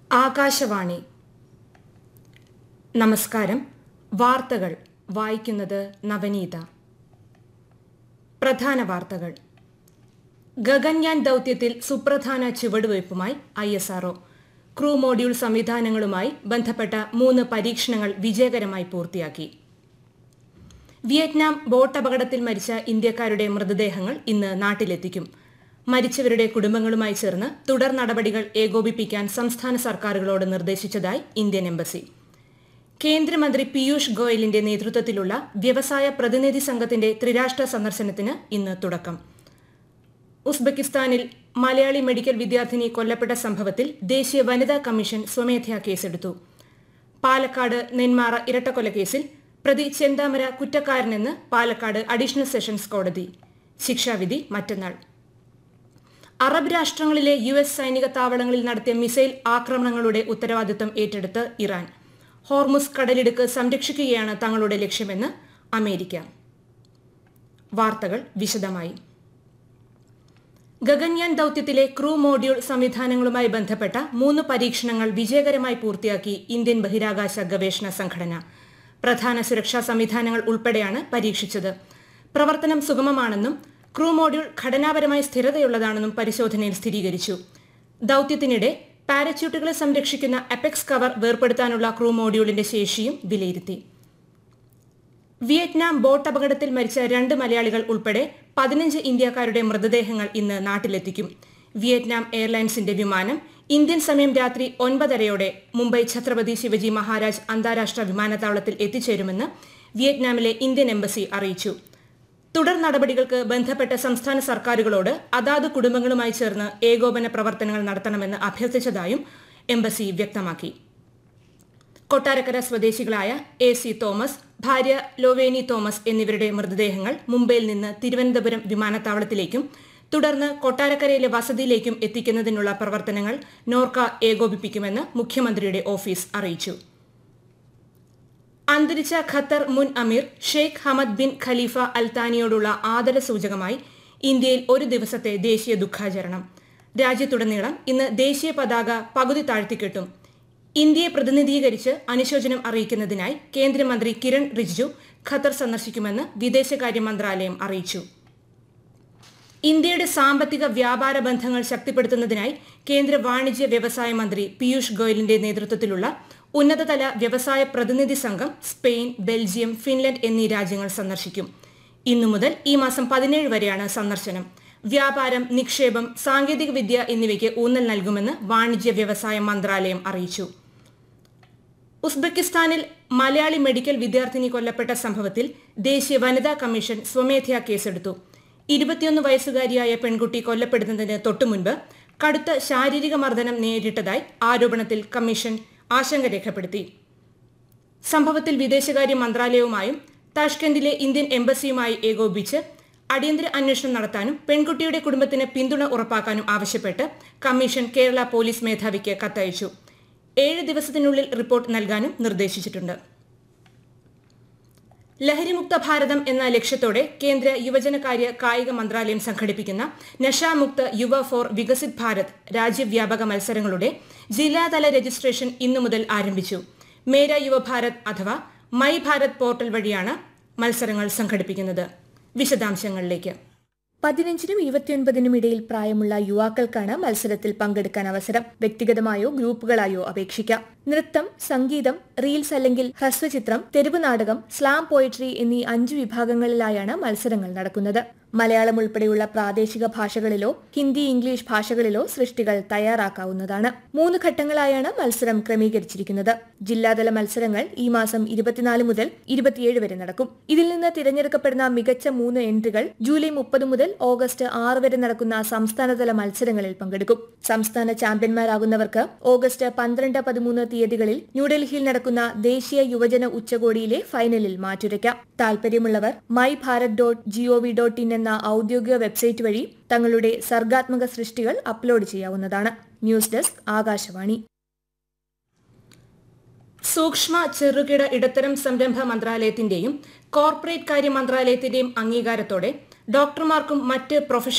ആകാശവാണി നമസ്കാരം വാർത്തകൾ വായിക്കുന്നത് നവനീത പ്രധാന വാർത്തകൾ ഗഗൻയാൻ ദൌത്യത്തിൽ സുപ്രധാന ചുവടുവയ്പുമായി I S R O crew module സംവിധാനങ്ങളുമായി ബന്ധപ്പെട്ട മൂന്ന് പരീക്ഷണങ്ങൾ വിജയകരമായി പൂർത്തിയാക്കി വിയറ്റ്നാം ബോട്ട് അപകടത്തിൽ മരിച്ച ഇന്ത്യക്കാരുടെ മൃതദേഹങ്ങൾ ഇന്ന് നാട്ടിലെത്തിക്കും മരിച്ചവരുടെ കുടുംബങ്ങളുമായി ചേർന്ന് തുടർ നടപടികൾ ഏകോപിപ്പിക്കാൻ സംസ്ഥാന സർക്കാരുകളോട് നിർദ്ദേശിച്ചതായി ഇന്ത്യൻ എംബസി കേന്ദ്രമന്ത്രി പീയൂഷ് ഗോയലിന്റെ നേതൃത്വത്തിലുള്ള വ്യവസായ പ്രതിനിധി സംഘത്തിന്റെ ത്രിരാഷ്ട്ര സന്ദർശനത്തിന് ഇന്ന് തുടക്കം ഉസ്ബെക്കിസ്ഥാനിൽ മലയാളി മെഡിക്കൽ വിദ്യാർത്ഥിനി കൊല്ലപ്പെട്ട സംഭവത്തിൽ ദേശീയ വനിതാ കമ്മീഷൻ സ്വമേധയാ കേസെടുത്തു പാലക്കാട് നെന്മാറ ഇരട്ടക്കൊലക്കേസിൽ പ്രതി ചെന്താമര കുറ്റക്കാരനെന്ന് പാലക്കാട് അഡീഷണൽ സെഷൻസ് കോടതി ശിക്ഷാവിധി മറ്റന്നാൾ അറബ് രാഷ്ട്രങ്ങളിലെ യു എസ് സൈനിക താവളങ്ങളിൽ നടത്തിയ മിസൈൽ ആക്രമണങ്ങളുടെ ഉത്തരവാദിത്തം ഏറ്റെടുത്ത് ഇറാൻ ഹോർമുസ് കടലിടുക്ക് സംരക്ഷിക്കുകയാണ് തങ്ങളുടെ ലക്ഷ്യമെന്ന് അമേരിക്ക വാർത്തകൾ വിശദമായി ഗഗൻയാൻ ദൌത്യത്തിലെ ക്രൂ മോഡ്യൂൾ സംവിധാനങ്ങളുമായി ബന്ധപ്പെട്ട മൂന്ന് പരീക്ഷണങ്ങൾ വിജയകരമായി പൂർത്തിയാക്കി ഇന്ത്യൻ ബഹിരാകാശ ഗവേഷണ സംഘടന പ്രധാന സുരക്ഷാ സംവിധാനങ്ങൾ ഉൾപ്പെടെയാണ് പരീക്ഷിച്ചത് പ്രവർത്തനം സുഗമമാണെന്നും ക്രൂ മോഡ്യൂൾ ഘടനാപരമായി സ്ഥിരതയുള്ളതാണെന്നും പരിശോധനയിൽ സ്ഥിരീകരിച്ചു ദൌത്യത്തിനിടെ പാരച്യൂട്ടുകളെ സംരക്ഷിക്കുന്ന അപെക്സ് കവർ വേർപെടുത്താനുള്ള ക്രൂ മോഡ്യൂളിന്റെ ശേഷിയും വിലയിരുത്തി വിയറ്റ്നാം ബോട്ട് അപകടത്തിൽ മരിച്ച രണ്ട് മലയാളികൾ ഉൾപ്പെടെ പതിനഞ്ച് ഇന്ത്യക്കാരുടെ മൃതദേഹങ്ങൾ ഇന്ന് നാട്ടിലെത്തിക്കും വിയറ്റ്നാം എയർലൈൻസിന്റെ വിമാനം ഇന്ത്യൻ സമയം രാത്രി ഒൻപതരയോടെ മുംബൈ ഛത്രപതി ശിവജി മഹാരാജ് അന്താരാഷ്ട്ര വിമാനത്താവളത്തിൽ എത്തിച്ചേരുമെന്ന് വിയറ്റ്നാമിലെ ഇന്ത്യൻ എംബസി അറിയിച്ചു തുടർ നടപടികൾക്ക് ബന്ധപ്പെട്ട സംസ്ഥാന സർക്കാരുകളോട് അതാത് കുടുംബങ്ങളുമായി ചേർന്ന് ഏകോപന പ്രവർത്തനങ്ങൾ നടത്തണമെന്ന് അഭ്യർത്ഥിച്ചതായും എംബസി വ്യക്തമാക്കി കൊട്ടാരക്കര സ്വദേശികളായ എ സി തോമസ് ഭാര്യ ലോവേനി തോമസ് എന്നിവരുടെ മൃതദേഹങ്ങൾ മുംബൈയിൽ നിന്ന് തിരുവനന്തപുരം വിമാനത്താവളത്തിലേക്കും തുടർന്ന് കൊട്ടാരക്കരയിലെ വസതിയിലേക്കും എത്തിക്കുന്നതിനുള്ള പ്രവർത്തനങ്ങൾ നോർക്ക ഏകോപിപ്പിക്കുമെന്ന് മുഖ്യമന്ത്രിയുടെ ഓഫീസ് അറിയിച്ചു അന്തരിച്ച ഖത്തർ മുൻ അമീർ ഷെയ്ഖ് ഹമദ് ബിൻ ഖലീഫ അൽത്താനിയോടുള്ള ആദര സൂചകമായി ഇന്ത്യയിൽ ഒരു ദിവസത്തെ ദേശീയ ദുഃഖാചരണം രാജ്യത്തുടനീളം ഇന്ന് ദേശീയ പതാക പകുതി താഴ്ത്തിക്കെട്ടും ഇന്ത്യയെ പ്രതിനിധീകരിച്ച് അനുശോചനം അറിയിക്കുന്നതിനായി കേന്ദ്രമന്ത്രി കിരൺ റിജിജു ഖത്തർ സന്ദർശിക്കുമെന്ന് വിദേശകാര്യ മന്ത്രാലയം അറിയിച്ചു ഇന്ത്യയുടെ സാമ്പത്തിക വ്യാപാര ബന്ധങ്ങൾ ശക്തിപ്പെടുത്തുന്നതിനായി കേന്ദ്ര വാണിജ്യ വ്യവസായ മന്ത്രി പീയൂഷ് ഗോയലിന്റെ നേതൃത്വത്തിലുള്ള ഉന്നതതല വ്യവസായ പ്രതിനിധി സംഘം സ്പെയിൻ ബെൽജിയം ഫിൻലൻഡ് എന്നീ രാജ്യങ്ങൾ സന്ദർശിക്കും ഇന്നു മുതൽ ഈ മാസം പതിനേഴ് വരെയാണ് സന്ദർശനം വ്യാപാരം നിക്ഷേപം സാങ്കേതികവിദ്യ എന്നിവയ്ക്ക് ഊന്നൽ നൽകുമെന്ന് വാണിജ്യ വ്യവസായ മന്ത്രാലയം അറിയിച്ചു ഉസ്ബെക്കിസ്ഥാനിൽ മലയാളി മെഡിക്കൽ വിദ്യാർത്ഥിനി കൊല്ലപ്പെട്ട സംഭവത്തിൽ ദേശീയ വനിതാ കമ്മീഷൻ സ്വമേധയാ കേസെടുത്തു ഇരുപത്തിയൊന്ന് വയസ്സുകാരിയായ പെൺകുട്ടി കൊല്ലപ്പെടുന്നതിന് തൊട്ടുമുൻപ് കടുത്ത ശാരീരിക മർദ്ദനം നേരിട്ടതായി ആരോപണത്തിൽ കമ്മീഷൻ ആശങ്ക രേഖപ്പെടുത്തി സംഭവത്തിൽ വിദേശകാര്യ മന്ത്രാലയവുമായും താഷ്കന്തിലെ ഇന്ത്യൻ എംബസിയുമായി ഏകോപിച്ച് അടിയന്തര അന്വേഷണം നടത്താനും പെൺകുട്ടിയുടെ കുടുംബത്തിന് പിന്തുണ ഉറപ്പാക്കാനും ആവശ്യപ്പെട്ട് കമ്മീഷൻ കേരള പോലീസ് മേധാവിക്ക് കത്തയച്ചു ഏഴ് ദിവസത്തിനുള്ളിൽ റിപ്പോർട്ട് നൽകാനും നിർദ്ദേശിച്ചിട്ടുണ്ട് ലഹരിമുക്ത ഭാരതം എന്ന ലക്ഷ്യത്തോടെ കേന്ദ്ര യുവജനകാര്യ കായിക മന്ത്രാലയം സംഘടിപ്പിക്കുന്ന നഷാമുക്ത യുവ ഫോർ വികസിത് ഭാരത് രാജ്യവ്യാപക മത്സരങ്ങളുടെ ജില്ലാതല രജിസ്ട്രേഷൻ ഇന്നു മുതൽ ആരംഭിച്ചു മേര യുവഭാരത് അഥവാ മൈ ഭാരത് പോർട്ടൽ വഴിയാണ് മത്സരങ്ങൾ സംഘടിപ്പിക്കുന്നത് വിശദാംശങ്ങളിലേക്ക് പതിനഞ്ചിനും ഇരുപത്തിയൊൻപതിനും ഇടയിൽ പ്രായമുള്ള യുവാക്കൾക്കാണ് മത്സരത്തിൽ പങ്കെടുക്കാൻ അവസരം വ്യക്തിഗതമായോ ഗ്രൂപ്പുകളായോ അപേക്ഷിക്കാം നൃത്തം സംഗീതം റീൽസ് അല്ലെങ്കിൽ ഹ്രസ്വചിത്രം തെരുവ് നാടകം സ്ലാം പോയട്രി എന്നീ അഞ്ചു വിഭാഗങ്ങളിലായാണ് മത്സരങ്ങൾ നടക്കുന്നത് മലയാളം ഉൾപ്പെടെയുള്ള പ്രാദേശിക ഭാഷകളിലോ ഹിന്ദി ഇംഗ്ലീഷ് ഭാഷകളിലോ സൃഷ്ടികൾ തയ്യാറാക്കാവുന്നതാണ് മൂന്ന് ഘട്ടങ്ങളായാണ് മത്സരം ക്രമീകരിച്ചിരിക്കുന്നത് ജില്ലാതല മത്സരങ്ങൾ ഈ മാസം ഇരുപത്തിനാല് മുതൽ ഇരുപത്തിയേഴ് വരെ നടക്കും ഇതിൽ നിന്ന് തിരഞ്ഞെടുക്കപ്പെടുന്ന മികച്ച മൂന്ന് എൻട്രികൾ ജൂലൈ മുപ്പത് മുതൽ ഓഗസ്റ്റ് ആറ് വരെ നടക്കുന്ന സംസ്ഥാനതല മത്സരങ്ങളിൽ പങ്കെടുക്കും സംസ്ഥാന ചാമ്പ്യന്മാരാകുന്നവർക്ക് ഓഗസ്റ്റ് പന്ത്രണ്ട് പതിമൂന്ന് തീയതികളിൽ ന്യൂഡൽഹിയിൽ നടക്കുന്ന ദേശീയ യുവജന ഉച്ചകോടിയിലെ ഫൈനലിൽ മാറ്റുരയ്ക്കാം താൽപര്യമുള്ളവർ my Bharat dot G O V dot in എന്ന ഔദ്യോഗിക വെബ്സൈറ്റ് വഴി തങ്ങളുടെ സർഗാത്മക സൃഷ്ടികൾ അപ്ലോഡ് ചെയ്യാവുന്നതാണ് ന്യൂസ് ഡെസ്ക് ആകാശവാണി സൂക്ഷ്മ ചെറുകിട ഇടത്തരം സംരംഭ മന്ത്രാലയത്തിന്റെയും കോർപ്പറേറ്റ് കാര്യ മന്ത്രാലയത്തിന്റെയും അംഗീകാരത്തോടെ ഡോക്ടർമാർക്കും മറ്റ് പ്രൊഫഷണൽ